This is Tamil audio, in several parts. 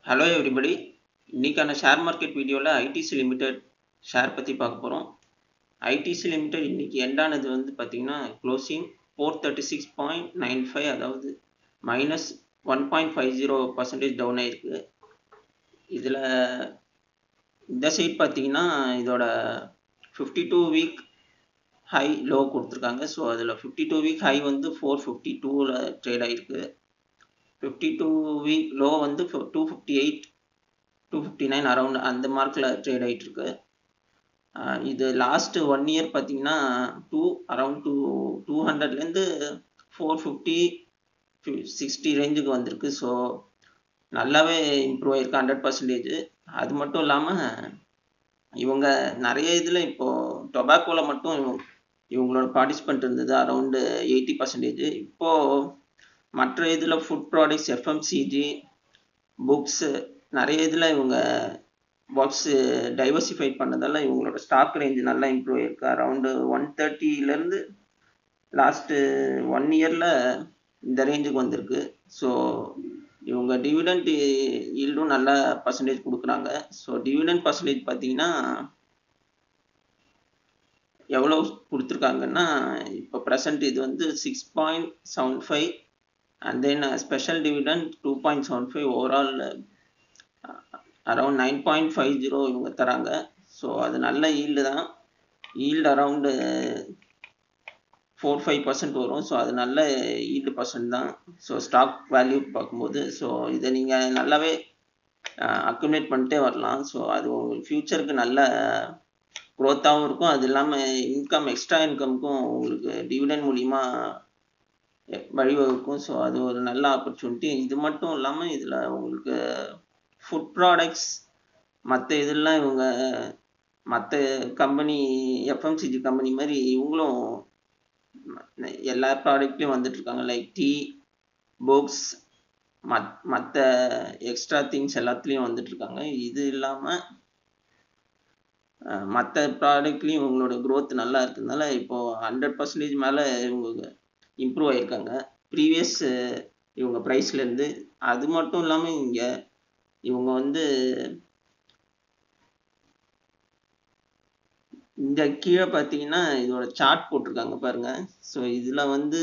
ஹலோ எவ்ரிபடி இன்னைக்கான ஷேர் மார்க்கெட் வீடியோவில் ஐடிசி லிமிடெட் ஷேர் பற்றி பார்க்க போகிறோம் ஐடிசி லிமிடெட் இன்னைக்கு எண்டானது வந்து பார்த்தீங்கன்னா closing four thirty six point nine five அதாவது minus one point five zero percentage down ஆயிருக்கு இதில் இந்த சைட் பார்த்தீங்கன்னா இதோட fifty two week high low கொடுத்துருக்காங்க ஸோ அதில் ஃபிஃப்டி டூ வீக் ஹை வந்து ஃபோர் ஃபிஃப்டி டூவில் ட்ரேட் ஆகிருக்கு ஃபிஃப்டி டூ வீக் லோ வந்து two fifty eight two fifty nine around அந்த மார்க்கில் ட்ரேட் ஆகிட்டுருக்கு இது லாஸ்ட்டு ஒன் இயர் பார்த்தீங்கன்னா டூ அரௌண்ட் டூ டூ ஹண்ட்ரட்லேருந்து ஃபோர் ஃபிஃப்டி சிக்ஸ்டி ரேஞ்சுக்கு வந்திருக்கு ஸோ நல்லாவே இம்ப்ரூவ் ஆகிருக்கு ஹண்ட்ரட் பர்சன்டேஜ் அது மட்டும் இல்லாமல் இவங்க நிறைய இதில் இப்போது டொபாக்கோவில் மட்டும் இவங்க இவங்களோட பார்ட்டிசிபெண்ட் இருந்தது அரௌண்டு எயிட்டி பர்சன்டேஜ் இப்போது மற்ற இதில் ஃபுட் ப்ராடக்ட்ஸ் எஃப்எம்சிஜி புக்ஸு நிறைய இதில் இவங்க பாக்ஸு டைவர்சிஃபைட் பண்ணதால இவங்களோட ஸ்டாக் ரேஞ்சு நல்லா இம்ப்ரூவ் ஆயிருக்கு அரௌண்டு ஒன் தேர்ட்டிலேருந்து லாஸ்ட்டு ஒன் இயரில் இந்த ரேஞ்சுக்கு வந்திருக்கு ஸோ இவங்க டிவிடெண்ட் ஈல்டும் நல்ல பர்சன்டேஜ் கொடுக்குறாங்க ஸோ டிவிடெண்ட் பர்சன்டேஜ் பார்த்தீங்கன்னா எவ்வளோ கொடுத்துருக்காங்கன்னா இப்போ ப்ரெசன்ட் இது வந்து six point seven five and then special dividend two point seven five overall around nine point five zero இவங்க தராங்க ஸோ அது நல்ல ஈல்டு தான் yield around four five percent வரும் ஸோ அது நல்ல ஈல்டு பர்சன்ட் தான் ஸோ ஸ்டாக் வேல்யூ பார்க்கும்போது ஸோ இதை நீங்கள் நல்லாவே அக்குமுலேட் பண்ணிட்டே வரலாம் ஸோ அது உங்களுக்கு ஃப்யூச்சருக்கு நல்ல க்ரோத்தாகவும் இருக்கும் அது இல்லாமல் இன்கம் எக்ஸ்ட்ரா இன்கம்க்கும் உங்களுக்கு டிவிடன் மூலிமா வழிவகுக்கும் ஸோ அது ஒரு நல்ல ஆப்பர்ச்சுனிட்டி இது மட்டும் இல்லாமல் இதில் உங்களுக்கு ஃபுட் ப்ராடக்ட்ஸ் மற்ற இதெல்லாம் இவங்க மற்ற கம்பெனி எஃப்எம்சிஜி கம்பெனி மாதிரி இவங்களும் எல்லா ப்ராடக்ட்லேயும் வந்துட்டுருக்காங்க லைக் டீ புக்ஸ் மத் மற்ற எக்ஸ்ட்ரா திங்ஸ் எல்லாத்துலேயும் வந்துட்டுருக்காங்க இது இல்லாமல் மற்ற ப்ராடக்ட்லேயும் இவங்களோட க்ரோத் நல்லா இருக்கிறதுனால இப்போது ஹண்ட்ரட் பர்சன்டேஜ் மேலே இவங்க இம்ப்ரூவ் ஆகியிருக்காங்க ப்ரீவியஸ் இவங்க ப்ரைஸ்லேருந்து அது மட்டும் இல்லாமல் இங்கே இவங்க வந்து இந்த கீழே பார்த்தீங்கன்னா இதோட சார்ட் போட்டிருக்காங்க பாருங்க ஸோ இதில் வந்து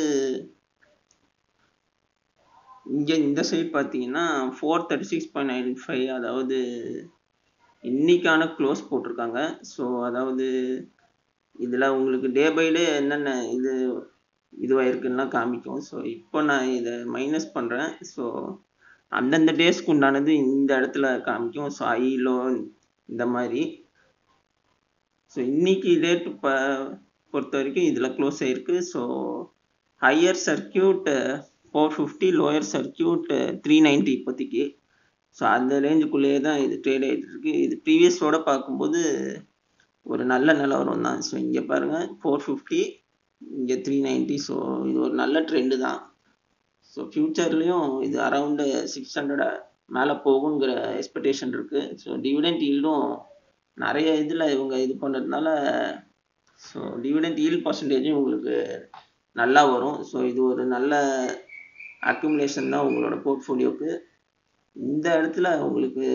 இங்கே இந்த சைட் பார்த்தீங்கன்னா four thirty six point nine five அதாவது இன்னைக்கான க்ளோஸ் போட்டிருக்காங்க ஸோ அதாவது இதில் உங்களுக்கு டே பை டே என்னென்ன இது இதுவாயிருக்குன்னா காமிக்கும் ஸோ இப்போ நான் இதை மைனஸ் பண்ணுறேன் ஸோ அந்தந்த டேஸ்க்கு உண்டானது இந்த இடத்துல காமிக்கும் ஸோ ஐ லோ இந்த மாதிரி ஸோ இன்னைக்கு டேட் ப பொறுத்த வரைக்கும் இதில் க்ளோஸ் ஆகிருக்கு so higher circuit four fifty lower circuit three ninety இப்போதைக்கு ஸோ அந்த ரேஞ்சுக்குள்ளேயே தான் இது ட்ரேட் ஆகிட்டு இருக்கு இது ப்ரீவியஸோட பார்க்கும்போது ஒரு நல்ல நிலவரம் தான் ஸோ இங்கே பாருங்கள் ஃபோர் ஃபிஃப்டி இங்கே த்ரீ நைன்ட்டி ஸோ இது ஒரு நல்ல ட்ரெண்டு தான் ஸோ ஃப்யூச்சர்லேயும் இது அரவுண்டு சிக்ஸ் ஹண்ட்ரட் மேலே போகுங்கிற எக்ஸ்பெக்டேஷன் இருக்குது ஸோ டிவிடெண்ட் ஈல்டும் நிறைய இதில் இவங்க இது பண்ணுறதுனால ஸோ டிவிடெண்ட் ஈல்ட் பர்சன்டேஜும் உங்களுக்கு நல்லா வரும் ஸோ இது ஒரு நல்ல அக்குமுலேஷன் தான் உங்களோட போர்ட்ஃபோலியோக்கு இந்த இடத்துல உங்களுக்கு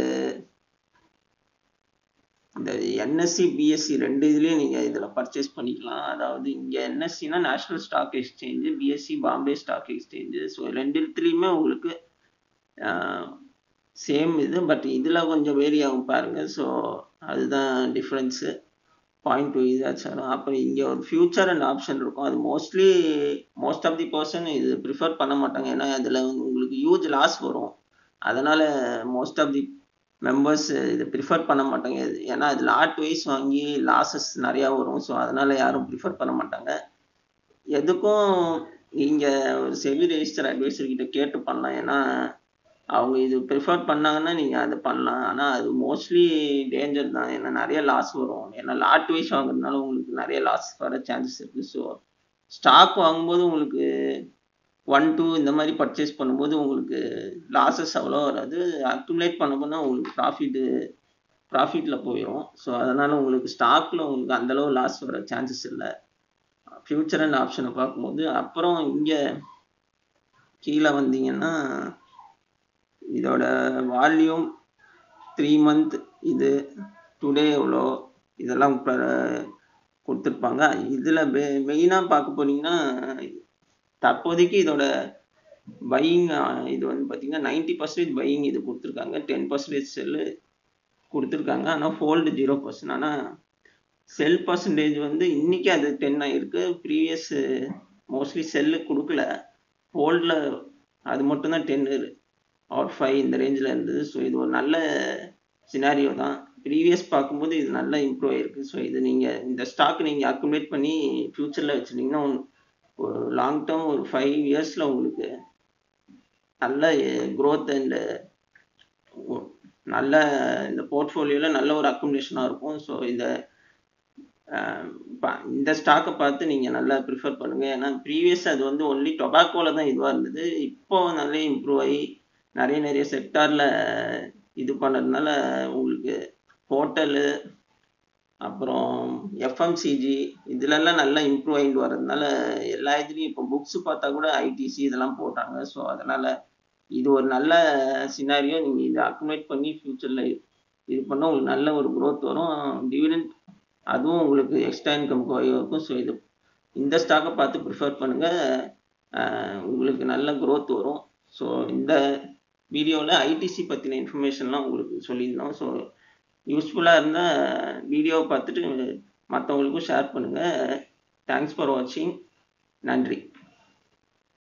இந்த என்எஸ்சி பிஎஸ்சி ரெண்டு இதுலேயும் நீங்கள் இதில் பர்ச்சேஸ் பண்ணிக்கலாம் அதாவது இங்கே என்எஸ்சினா national stock exchange BSE Bombay stock exchange so ரெண்டுத்துலேயுமே உங்களுக்கு சேம் இது பட் இதில் கொஞ்சம் வேரி ஆகும் பாருங்கள் ஸோ அதுதான் டிஃப்ரென்ஸு பாயிண்ட் டூ இதாச்சும் அப்புறம் இங்கே ஒரு ஃபியூச்சர் அண்ட் ஆப்ஷன் இருக்கும் அது mostly most of the person இது ப்ரிஃபர் பண்ண மாட்டாங்க ஏன்னா அதில் உங்களுக்கு ஹியூஜ் லாஸ் வரும் அதனால் மோஸ்ட் ஆஃப் தி மெம்பர்ஸ் இதை ப்ரிஃபர் பண்ண மாட்டாங்க ஏன்னா அது லாட் வைஸ் வாங்கி லாஸஸ் நிறையா வரும் ஸோ அதனால் யாரும் ப்ரிஃபர் பண்ண மாட்டாங்க எதுக்கும் நீங்கள் ஒரு செவி ரெஜிஸ்டர் அட்வைசர்கிட்ட கேட்டு பண்ணலாம் ஏன்னா அவங்க இது ப்ரிஃபர் பண்ணாங்கன்னா நீங்கள் அதை பண்ணலாம் ஆனால் அது மோஸ்ட்லி டேஞ்சர் தான் ஏன்னா நிறைய லாஸ் வரும் ஏன்னா லாட் வைஸ் வாங்குறதுனால உங்களுக்கு நிறைய லாஸ் வர சான்சஸ் இருக்குது ஸோ ஸ்டாக் வாங்கும்போது உங்களுக்கு ஒன் டூ இந்த மாதிரி பர்ச்சேஸ் பண்ணும்போது உங்களுக்கு லாஸஸ் அவ்வளோ வராது அக்குமுலேட் பண்ண பண்ணால் உங்களுக்கு ப்ராஃபிட்டு ப்ராஃபிட்டில் போயிடும் ஸோ அதனால் உங்களுக்கு ஸ்டாக்கில் உங்களுக்கு அந்தளவு லாஸ் வர சான்சஸ் இல்லை ஃப்யூச்சர் அண்ட் ஆப்ஷனை பார்க்கும்போது அப்புறம் இங்கே கீழே வந்தீங்கன்னா இதோட வால்யூம் த்ரீ மந்த் இது டுடே எவ்வளோ இதெல்லாம் கொடுத்துருப்பாங்க இதில் மெ மெயினாக பார்க்க போனீங்கன்னா தற்போதைக்கு இதோட பையிங் இது வந்து பார்த்தீங்கன்னா நைன்டி பர்சன்டேஜ் பையிங் இது கொடுத்துருக்காங்க டென் பர்சன்டேஜ் செல்லு கொடுத்துருக்காங்க ஆனால் ஃபோல்டு ஜீரோ பர்சன்ட் ஆனால் செல் பர்சன்டேஜ் வந்து இன்றைக்கி அது டென் ஆகிருக்கு ப்ரீவியஸ் மோஸ்ட்லி செல்லு கொடுக்கல ஃபோல்டில் அது மட்டும்தான் டென்னு அவுட் ஃபைவ் இந்த ரேஞ்சில் இருந்தது ஸோ இது ஒரு நல்ல சினாரியோ தான் ப்ரீவியஸ் பார்க்கும்போது இது நல்லா இம்ப்ரூவ் ஆகிருக்கு ஸோ இது நீங்கள் இந்த ஸ்டாக் நீங்கள் அக்குமுலேட் பண்ணி ஃப்யூச்சரில் வச்சுருந்தீங்கன்னா ஒரு லாங் டேர்ம் ஒரு ஃபைவ் இயர்ஸில் உங்களுக்கு நல்ல க்ரோத் அண்ட் நல்ல இந்த போர்ட்ஃபோலியோவில் நல்ல ஒரு அக்குமுலேஷனாக இருக்கும் ஸோ இந்த இந்த ஸ்டாக்கை பார்த்து நீங்கள் நல்லா ப்ரிஃபர் பண்ணுங்கள் ஏன்னா ப்ரீவியஸ் அது வந்து ஒன்லி டொபாக்கோவில் தான் இதுவாக இருந்தது இப்போ நல்லா இம்ப்ரூவ் ஆகி நிறைய நிறைய செக்டாரில் இது பண்ணதுனால உங்களுக்கு ஹோட்டலு அப்புறம் எஃப்எம்சிஜி இதுலெல்லாம் நல்லா இம்ப்ரூவ் ஆகிட்டு வர்றதுனால எல்லா இதுலேயும் இப்போ புக்ஸ் பார்த்தா கூட ஐடிசி இதெல்லாம் போட்டாங்க ஸோ அதனால் இது ஒரு நல்ல சினாரியோ நீங்கள் இதை அக்குமுலேட் பண்ணி ஃப்யூச்சரில் இது பண்ணால் உங்களுக்கு நல்ல ஒரு க்ரோத் வரும் டிவிடெண்ட் அதுவும் உங்களுக்கு எக்ஸ்ட்ரா இன்கம்க்கு வழி இருக்கும் ஸோ இது இந்த ஸ்டாக்கை பார்த்து ப்ரிஃபர் பண்ணுங்கள் உங்களுக்கு நல்ல க்ரோத் வரும் ஸோ இந்த வீடியோவில் ஐடிசி பற்றின இன்ஃபர்மேஷன்லாம் உங்களுக்கு சொல்லியிருந்தோம் ஸோ யூஸ்ஃபுல்லாக இருந்தால் வீடியோவை பார்த்துட்டு மற்றவங்களுக்கும் ஷேர் பண்ணுங்கள் தேங்க்ஸ் ஃபார் வாட்சிங் நன்றி